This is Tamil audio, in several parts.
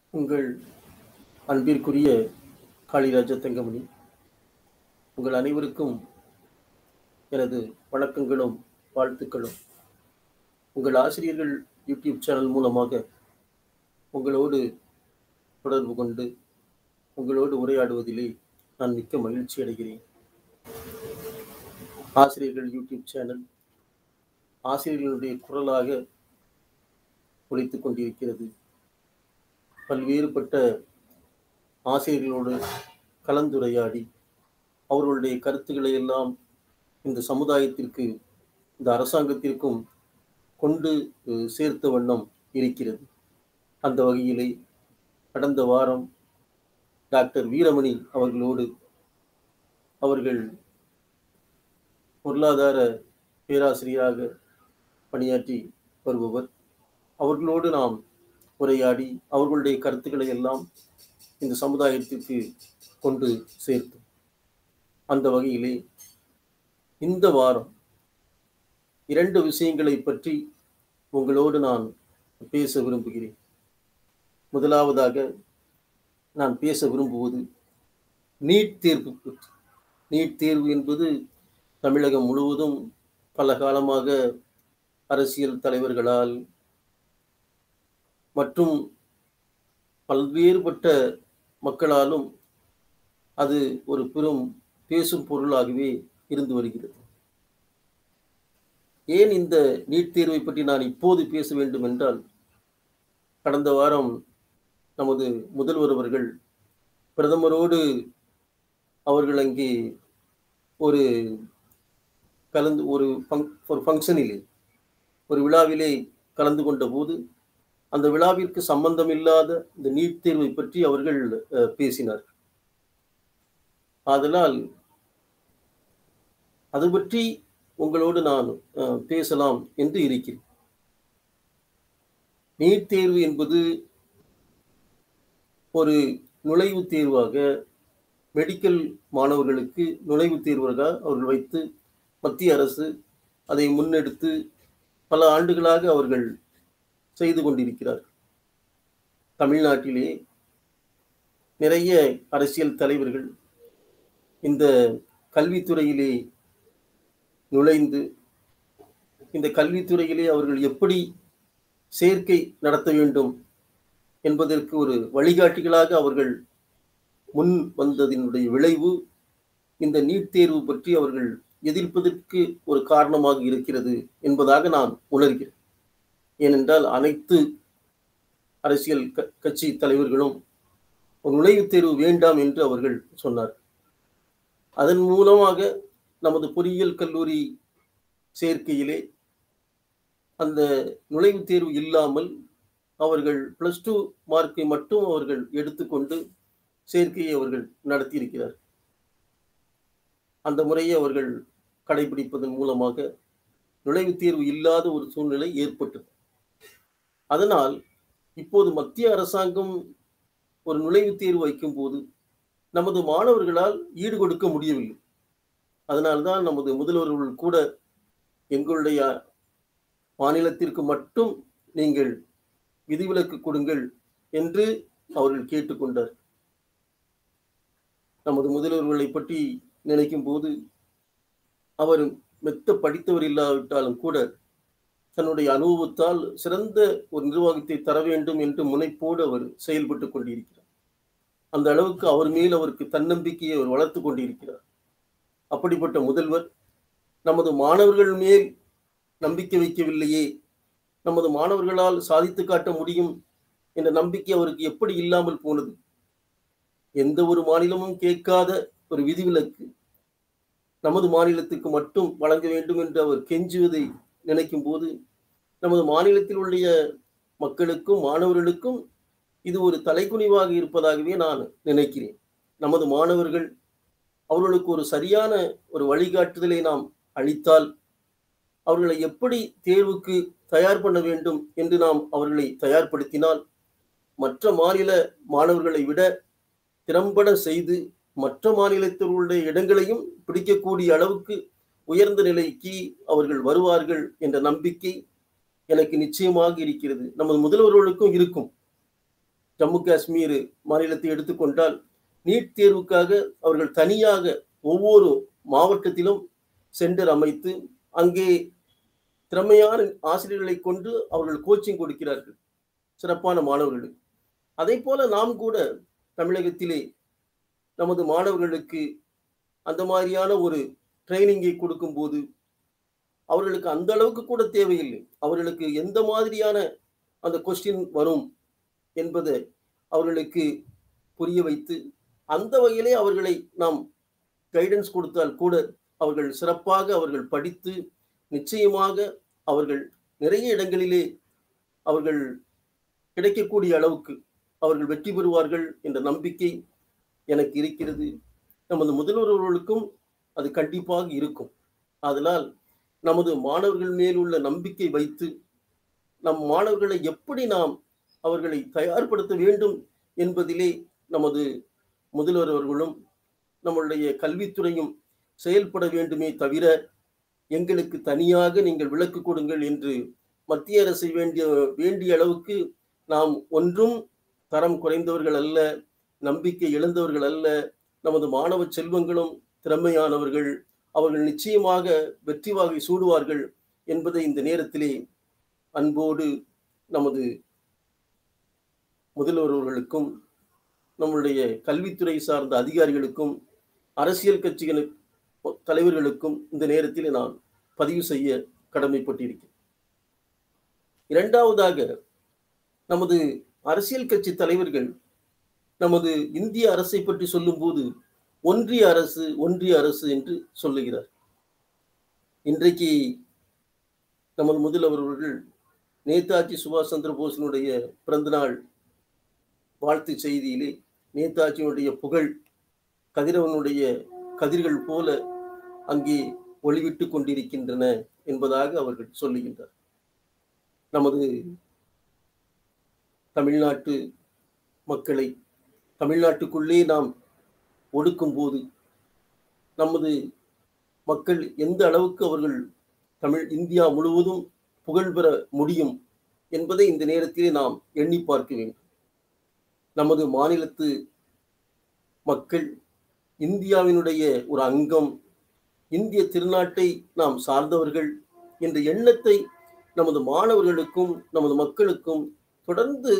உங்கள் அன்பிற்குரிய காளிராஜ தங்கமணி உங்கள் அனைவருக்கும் எனது வணக்கங்களும் வாழ்த்துக்களும் உங்கள் ஆசிரியர்கள் யூடியூப் சேனல் மூலமாக உங்களோடு தொடர்பு கொண்டு உங்களோடு உரையாடுவதிலே நான் மிக்க மகிழ்ச்சி அடைகிறேன் ஆசிரியர்கள் யூடியூப் சேனல் ஆசிரியர்களுடைய குரலாக ஒழித்துக் கொண்டிருக்கிறது பல்வேறுபட்ட ஆசிரியர்களோடு கலந்துரையாடி அவர்களுடைய கருத்துக்களை எல்லாம் இந்த சமுதாயத்திற்கு இந்த அரசாங்கத்திற்கும் கொண்டு அஹ், சேர்த்த வண்ணம் இருக்கிறது அந்த வகையிலே கடந்த வாரம் டாக்டர் வீரமணி அவர்களோடு அவர்கள் பொருளாதார பேராசிரியராக பணியாற்றி வருபவர் அவர்களோடு நாம் உரையாடி அவர்களுடைய கருத்துக்களை எல்லாம் இந்த சமுதாயத்திற்கு கொண்டு சேர்த்தோம் அந்த வகையிலே இந்த வாரம் இரண்டு விஷயங்களை பற்றி உங்களோடு நான் பேச விரும்புகிறேன் முதலாவதாக நான் பேச விரும்புவது நீட் தேர்வு பற்றி நீட் தேர்வு என்பது தமிழகம் முழுவதும் பல காலமாக அரசியல் தலைவர்களால் மற்றும் பல்வேறுபட்ட மக்களாலும் அது ஒரு பெரும் பேசும் பொருளாகவே இருந்து வருகிறது ஏன் இந்த நீட் தேர்வை பற்றி நான் இப்போது பேச வேண்டும் என்றால் கடந்த வாரம் நமது முதல்வர் அவர்கள் பிரதமரோடு அவர்கள் அங்கே ஒரு கலந்து ஒரு ஃபங்- ஒரு ஃபங்க்ஷனிலே ஒரு விழாவிலே கலந்து கொண்ட போது அந்த விழாவிற்கு சம்பந்தமில்லாத இந்த நீட் தேர்வை பற்றி அவர்கள் அஹ், பேசினார் ஆதலால் அது பற்றி உங்களோடு நான் அஹ், பேசலாம் என்று இருக்கிறேன் நீட் தேர்வு என்பது ஒரு நுழைவுத் தேர்வாக மெடிக்கல் மாணவர்களுக்கு நுழைவுத் தேர்வாக அவர்கள் வைத்து மத்திய அரசு அதை முன்னெடுத்து பல ஆண்டுகளாக அவர்கள் செய்து கொண்டிருக்கிறார் தமிழ்நாட்டிலே நிறைய அரசியல் தலைவர்கள் இந்த கல்வித்துறையிலே நுழைந்து இந்த கல்வித்துறையிலே அவர்கள் எப்படி சேர்க்கை நடத்த வேண்டும் என்பதற்கு ஒரு வழிகாட்டிகளாக அவர்கள் முன் வந்ததினுடைய விளைவு இந்த நீட் தேர்வு பற்றி அவர்கள் எதிர்ப்பதற்கு ஒரு காரணமாக இருக்கிறது என்பதாக நான் உணர்கிறேன் ஏனென்றால் அனைத்து அரசியல் க- கட்சி தலைவர்களும் ஒரு நுழைவுத் தேர்வு வேண்டாம் என்று அவர்கள் சொன்னார் அதன் மூலமாக நமது பொறியியல் கல்லூரி சேர்க்கையிலே அந்த நுழைவுத் தேர்வு இல்லாமல் அவர்கள் பிளஸ் டூ மார்க்கை மட்டும் அவர்கள் எடுத்துக்கொண்டு சேர்க்கையை அவர்கள் நடத்தியிருக்கிறார் அந்த முறையை அவர்கள் கடைபிடிப்பதன் மூலமாக நுழைவுத் தேர்வு இல்லாத ஒரு சூழ்நிலை ஏற்பட்டது அதனால் இப்போது மத்திய அரசாங்கம் ஒரு நுழைவுத் தேர்வு வைக்கும்போது நமது மாணவர்களால் ஈடு கொடுக்க முடியவில்லை அதனால்தான் நமது முதல்வர்கள் கூட எங்களுடைய மாநிலத்திற்கு மட்டும் நீங்கள் விதிவிலக்கு கொடுங்கள் என்று அவர்கள் கேட்டுக்கொண்டார் நமது முதல்வர்களை பற்றி நினைக்கும் போது அவர் மெத்த படித்தவர் இல்லாவிட்டாலும் கூட தன்னுடைய அனுபவத்தால் சிறந்த ஒரு நிர்வாகத்தை தர வேண்டும் என்று முனைப்போடு அவர் செயல்பட்டு கொண்டிருக்கிறார் அந்த அளவுக்கு அவர் மேல் அவருக்கு தன்னம்பிக்கையை அவர் வளர்த்து கொண்டிருக்கிறார் அப்படிப்பட்ட முதல்வர் நமது மாணவர்கள் மேல் நம்பிக்கை வைக்கவில்லையே நமது மாணவர்களால் சாதித்து காட்ட முடியும் என்ற நம்பிக்கை அவருக்கு எப்படி இல்லாமல் போனது எந்த ஒரு மாநிலமும் கேட்காத ஒரு விதிவிலக்கு நமது மாநிலத்துக்கு மட்டும் வழங்க வேண்டும் என்று அவர் கெஞ்சுவதை நினைக்கும் போது நமது மாநிலத்தில் உள்ள மக்களுக்கும் மாணவர்களுக்கும் இது ஒரு தலைக்குனிவாக இருப்பதாகவே நான் நினைக்கிறேன் நமது மாணவர்கள் அவர்களுக்கு ஒரு சரியான ஒரு வழிகாட்டுதலை நாம் அளித்தால் அவர்களை எப்படி தேர்வுக்கு தயார் பண்ண வேண்டும் என்று நாம் அவர்களை தயார்படுத்தினால் மற்ற மாநில மாணவர்களை விட திறம்பட செய்து மற்ற மாநிலத்தினுடைய இடங்களையும் பிடிக்கக்கூடிய அளவுக்கு உயர்ந்த நிலைக்கு அவர்கள் வருவார்கள் என்ற நம்பிக்கை எனக்கு நிச்சயமாக இருக்கிறது நமது முதல்வர்களுக்கும் இருக்கும் ஜம்மு காஷ்மீர் மாநிலத்தை எடுத்துக்கொண்டால் நீட் தேர்வுக்காக அவர்கள் தனியாக ஒவ்வொரு மாவட்டத்திலும் சென்டர் அமைத்து அங்கே திறமையான ஆசிரியர்களை கொண்டு அவர்கள் கோச்சிங் கொடுக்கிறார்கள் சிறப்பான மாணவர்களுக்கு அதே போல நாம் கூட தமிழகத்திலே நமது மாணவர்களுக்கு அந்த மாதிரியான ஒரு ட்ரைனிங்கை கொடுக்கும்போது அவர்களுக்கு அந்த அளவுக்கு கூட தேவையில்லை அவர்களுக்கு எந்த மாதிரியான அந்த கொஸ்டின் வரும் என்பதை அவர்களுக்கு புரிய வைத்து அந்த வகையிலே அவர்களை நாம் கைடன்ஸ் கொடுத்தால் கூட அவர்கள் சிறப்பாக அவர்கள் படித்து நிச்சயமாக அவர்கள் நிறைய இடங்களிலே அவர்கள் கிடைக்கக்கூடிய அளவுக்கு அவர்கள் வெற்றி பெறுவார்கள் என்ற நம்பிக்கை எனக்கு இருக்கிறது நமது முதல்வர்களுக்கும் அது கண்டிப்பாக இருக்கும் அதனால் நமது மாணவர்கள் மேல் உள்ள நம்பிக்கை வைத்து நம் மாணவர்களை எப்படி நாம் அவர்களை தயார்படுத்த வேண்டும் என்பதிலே நமது முதல்வர் அவர்களும் நம்மளுடைய கல்வித்துறையும் செயல்பட வேண்டுமே தவிர எங்களுக்கு தனியாக நீங்கள் விளக்கு கொடுங்கள் என்று மத்திய அரசு வேண்டிய வேண்டிய அளவுக்கு நாம் ஒன்றும் தரம் குறைந்தவர்கள் அல்ல நம்பிக்கை இழந்தவர்கள் அல்ல நமது மாணவ செல்வங்களும் திறமையானவர்கள் அவர்கள் நிச்சயமாக வெற்றி வாகை சூடுவார்கள் என்பதை இந்த நேரத்திலே அன்போடு நமது முதல்வர் அவர்களுக்கும் நம்முடைய கல்வித்துறை சார்ந்த அதிகாரிகளுக்கும் அரசியல் கட்சிகள் தலைவர்களுக்கும் இந்த நேரத்தில் நான் பதிவு செய்ய கடமைப்பட்டிருக்கிறேன் இரண்டாவதாக நமது அரசியல் கட்சி தலைவர்கள் நமது இந்திய அரசை பற்றி சொல்லும்போது ஒன்றிய அரசு ஒன்றிய அரசு என்று சொல்லுகிறார் இன்றைக்கு நமது முதல்வர் அவர்கள் நேதாஜி சுபாஷ் சந்திர போஸினுடைய பிறந்தநாள் வாழ்த்து செய்தியிலே நேதாஜியினுடைய புகழ் கதிரவனுடைய கதிர்கள் போல அங்கே ஒளிவிட்டு கொண்டிருக்கின்றன என்பதாக அவர்கள் சொல்லுகின்றார் நமது தமிழ்நாட்டு மக்களை தமிழ்நாட்டுக்குள்ளே நாம் ஒடுக்கும் போது நமது மக்கள் எந்த அளவுக்கு அவர்கள் தமிழ் இந்தியா முழுவதும் புகழ் பெற முடியும் என்பதை இந்த நேரத்திலே நாம் எண்ணி பார்க்க வேண்டும் நமது மாநிலத்து மக்கள் இந்தியாவினுடைய ஒரு அங்கம் இந்திய திருநாட்டை நாம் சார்ந்தவர்கள் என்ற எண்ணத்தை நமது மாணவர்களுக்கும் நமது மக்களுக்கும் தொடர்ந்து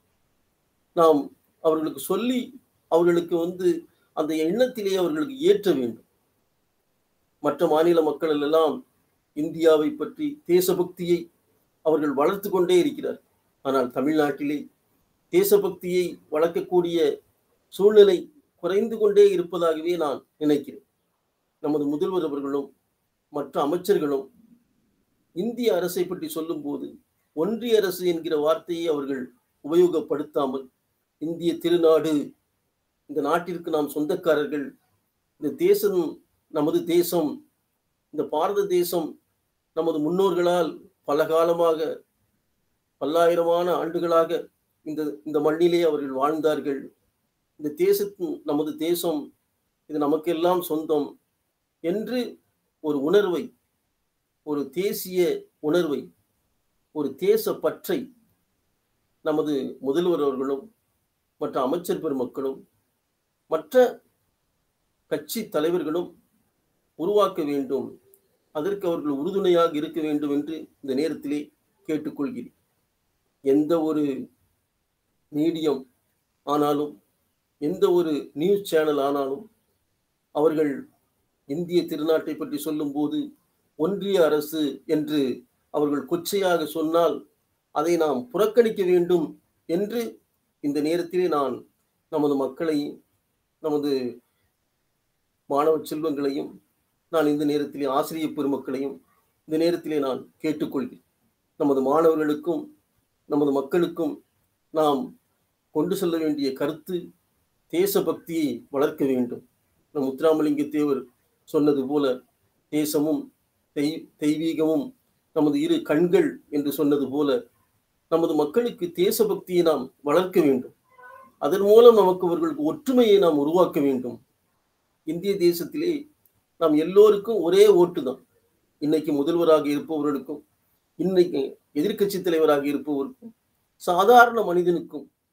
நாம் அவர்களுக்கு சொல்லி அவர்களுக்கு வந்து அந்த எண்ணத்திலே அவர்களுக்கு ஏற்ற வேண்டும் மற்ற மாநில மக்கள் எல்லாம் இந்தியாவை பற்றி தேசபக்தியை அவர்கள் வளர்த்து கொண்டே இருக்கிறார் ஆனால் தமிழ்நாட்டிலே தேசபக்தியை வளர்க்கக்கூடிய சூழ்நிலை குறைந்து கொண்டே இருப்பதாகவே நான் நினைக்கிறேன் நமது முதல்வர் அவர்களும் மற்ற அமைச்சர்களும் இந்திய அரசை பற்றி சொல்லும்போது ஒன்றிய அரசு என்கிற வார்த்தையை அவர்கள் உபயோகப்படுத்தாமல் இந்திய திருநாடு இந்த நாட்டிற்கு நாம் சொந்தக்காரர்கள் இந்த தேசம் நமது தேசம் இந்த பாரத தேசம் நமது முன்னோர்களால் பல காலமாக பல்லாயிரமான ஆண்டுகளாக இந்த இந்த மண்ணிலே அவர்கள் வாழ்ந்தார்கள் இந்த தேசத்தின் நமது தேசம் இது நமக்கெல்லாம் சொந்தம் என்று ஒரு உணர்வை ஒரு தேசிய உணர்வை ஒரு தேச பற்றை நமது முதல்வர் அவர்களும் மற்ற அமைச்சர் பெருமக்களும் மற்ற கட்சி தலைவர்களும் உருவாக்க வேண்டும் அதற்கு அவர்கள் உறுதுணையாக இருக்க வேண்டும் என்று இந்த நேரத்திலே கேட்டுக்கொள்கிறேன் எந்த ஒரு மீடியம் ஆனாலும் எந்த ஒரு நியூஸ் சேனல் ஆனாலும் அவர்கள் இந்திய திருநாட்டை பற்றி சொல்லும்போது ஒன்றிய அரசு என்று அவர்கள் கொச்சையாக சொன்னால் அதை நாம் புறக்கணிக்க வேண்டும் என்று இந்த நேரத்திலே நான் நமது மக்களையும் நமது மாணவ செல்வங்களையும் நான் இந்த நேரத்திலே ஆசிரியர் பெருமக்களையும் இந்த நேரத்திலே நான் கேட்டுக்கொள்கிறேன் நமது மாணவர்களுக்கும் நமது மக்களுக்கும் நாம் கொண்டு செல்ல வேண்டிய கருத்து தேசபக்தியை வளர்க்க வேண்டும் நம் முத்துராமலிங்க தேவர் சொன்னது போல தேசமும் தெய் தெய்வீகமும் நமது இரு கண்கள் என்று சொன்னது போல நமது மக்களுக்கு தேசபக்தியை நாம் வளர்க்க வேண்டும் அதன் மூலம் நமக்கு அவர்களுக்கு ஒற்றுமையை நாம் உருவாக்க வேண்டும் இந்திய தேசத்திலே நாம் எல்லோருக்கும் ஒரே ஓட்டு தான் இன்னைக்கு முதல்வராக இருப்பவர்களுக்கும் இன்னைக்கு எதிர்க்கட்சி தலைவராக இருப்பவருக்கும் சாதாரண மனிதனுக்கும்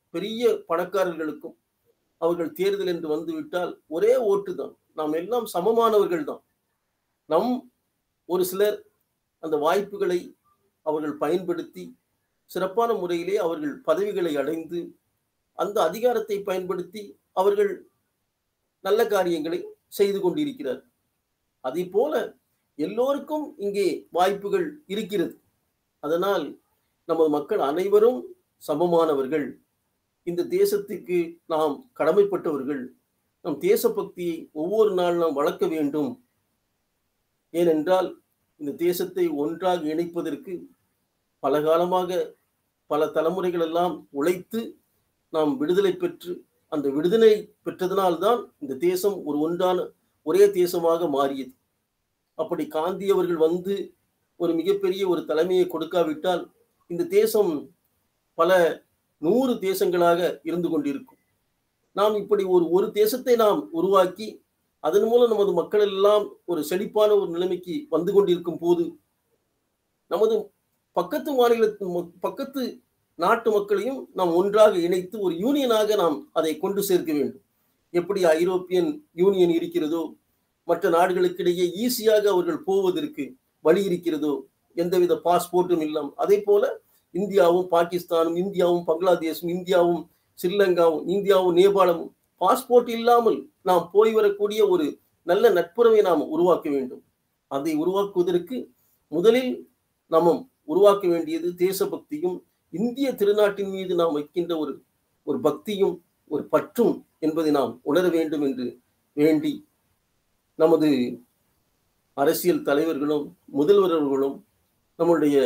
பெரிய பணக்காரர்களுக்கும் அவர்கள் தேர்தல் என்று வந்துவிட்டால் ஒரே ஓட்டு தான் நாம் எல்லாம் சமமானவர்கள் தான் நம் ஒரு சிலர் அந்த வாய்ப்புகளை அவர்கள் பயன்படுத்தி சிறப்பான முறையிலே அவர்கள் பதவிகளை அடைந்து அந்த அதிகாரத்தை பயன்படுத்தி அவர்கள் நல்ல காரியங்களை செய்து கொண்டிருக்கிறார் அதே போல எல்லோருக்கும் இங்கே வாய்ப்புகள் இருக்கிறது அதனால் நமது மக்கள் அனைவரும் சமமானவர்கள் இந்த தேசத்துக்கு நாம் கடமைப்பட்டவர்கள் நம் தேசபக்தியை ஒவ்வொரு நாள் நாம் வளர்க்க வேண்டும் ஏனென்றால் இந்த தேசத்தை ஒன்றாக இணைப்பதற்கு பல காலமாக பல தலைமுறைகள் எல்லாம் உழைத்து நாம் விடுதலை பெற்று அந்த விடுதலை பெற்றதனால்தான் இந்த தேசம் ஒரு ஒன்றான ஒரே தேசமாக மாறியது அப்படி காந்தி அவர்கள் வந்து ஒரு மிகப்பெரிய ஒரு தலைமையை கொடுக்காவிட்டால் இந்த தேசம் பல நூறு தேசங்களாக இருந்து கொண்டிருக்கும் நாம் இப்படி ஒரு ஒரு தேசத்தை நாம் உருவாக்கி அதன் மூலம் நமது மக்கள் எல்லாம் ஒரு செழிப்பான ஒரு நிலைமைக்கு வந்து கொண்டிருக்கும் போது நமது பக்கத்து மாநிலத்து பக்கத்து நாட்டு மக்களையும் நாம் ஒன்றாக இணைத்து ஒரு யூனியனாக நாம் அதை கொண்டு சேர்க்க வேண்டும் எப்படி ஐரோப்பியன் யூனியன் இருக்கிறதோ மற்ற நாடுகளுக்கிடையே ஈஸியாக அவர்கள் போவதற்கு வழி இருக்கிறதோ எந்தவித பாஸ்போர்ட்டும் இல்லாமல் அதே போல இந்தியாவும் பாகிஸ்தானும் இந்தியாவும் பங்களாதேஷும் இந்தியாவும் ஸ்ரீலங்காவும் இந்தியாவும் நேபாளமும் பாஸ்போர்ட் இல்லாமல் நாம் போய் வரக்கூடிய ஒரு நல்ல நட்புறவை நாம் உருவாக்க வேண்டும் அதை உருவாக்குவதற்கு முதலில் நாம் உருவாக்க வேண்டியது தேசபக்தியும் இந்திய திருநாட்டின் மீது நாம் வைக்கின்ற ஒரு ஒரு பக்தியும் ஒரு பற்றும் என்பதை நாம் உணர வேண்டும் என்று வேண்டி நமது அரசியல் தலைவர்களும் முதல்வர்களும் நம்முடைய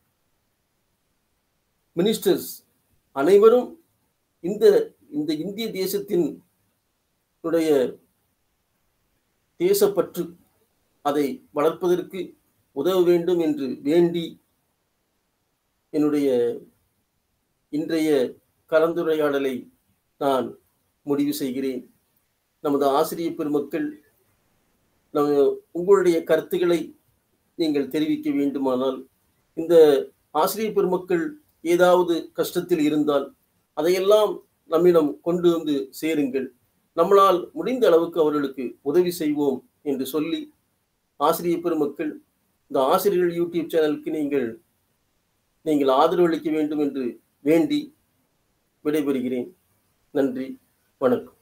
மினிஸ்டர்ஸ் அனைவரும் இந்த இந்த இந்திய தேசத்தின் உடைய தேசப்பற்று அதை வளர்ப்பதற்கு உதவ வேண்டும் என்று வேண்டி என்னுடைய இன்றைய கலந்துரையாடலை நான் முடிவு செய்கிறேன் நமது ஆசிரியர் பெருமக்கள் நம்ம உங்களுடைய கருத்துக்களை நீங்கள் தெரிவிக்க வேண்டுமானால் இந்த ஆசிரியர் பெருமக்கள் ஏதாவது கஷ்டத்தில் இருந்தால் அதையெல்லாம் நம்மிடம் கொண்டு வந்து சேருங்கள் நம்மளால் முடிந்த அளவுக்கு அவர்களுக்கு உதவி செய்வோம் என்று சொல்லி ஆசிரியர் பெருமக்கள் இந்த ஆசிரியர்கள் யூடியூப் சேனலுக்கு நீங்கள் நீங்கள் ஆதரவளிக்க வேண்டும் என்று வேண்டி விடைபெறுகிறேன் நன்றி வணக்கம்